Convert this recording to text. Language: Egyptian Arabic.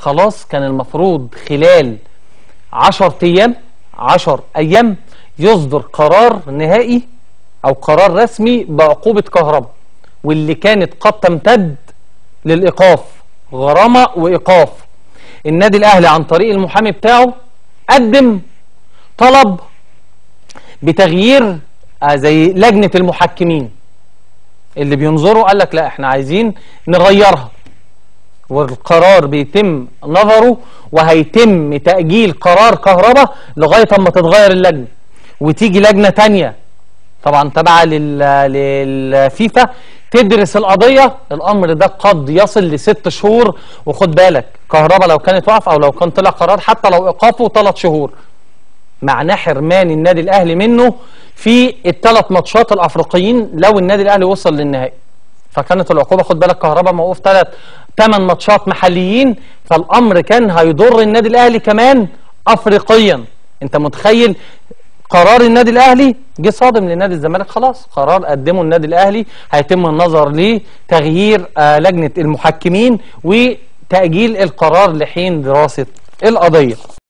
خلاص كان المفروض خلال 10 ايام 10 ايام يصدر قرار نهائي او قرار رسمي بعقوبة كهرباء واللي كانت قد تمتد للايقاف غرامة وايقاف النادي الاهلي عن طريق المحامي بتاعه قدم طلب بتغيير آه، زي لجنة المحكمين اللي بينظروا قال لك لا احنا عايزين نغيرها والقرار بيتم نظره وهيتم تأجيل قرار كهرباء لغاية اما تتغير اللجنة وتيجي لجنة تانية طبعا تابعة لل- للفيفا تدرس القضية الأمر ده قد يصل لست شهور وخد بالك كهرباء لو كانت واقفة أو لو كان طلع قرار حتى لو إيقافه ثلاث شهور معناه حرمان النادي الأهلي منه في الثلاث ماتشات الأفريقيين لو النادي الأهلي وصل للنهائي فكانت العقوبة خد بالك كهرباء موقوف ثلاث ثمان ماتشات محليين فالأمر كان هيضر النادي الأهلي كمان أفريقيا أنت متخيل قرار النادي الاهلي جه صادم لنادي الزمالك خلاص قرار قدمه النادي الاهلي هيتم النظر لتغيير آه، لجنه المحكمين وتاجيل القرار لحين دراسه القضيه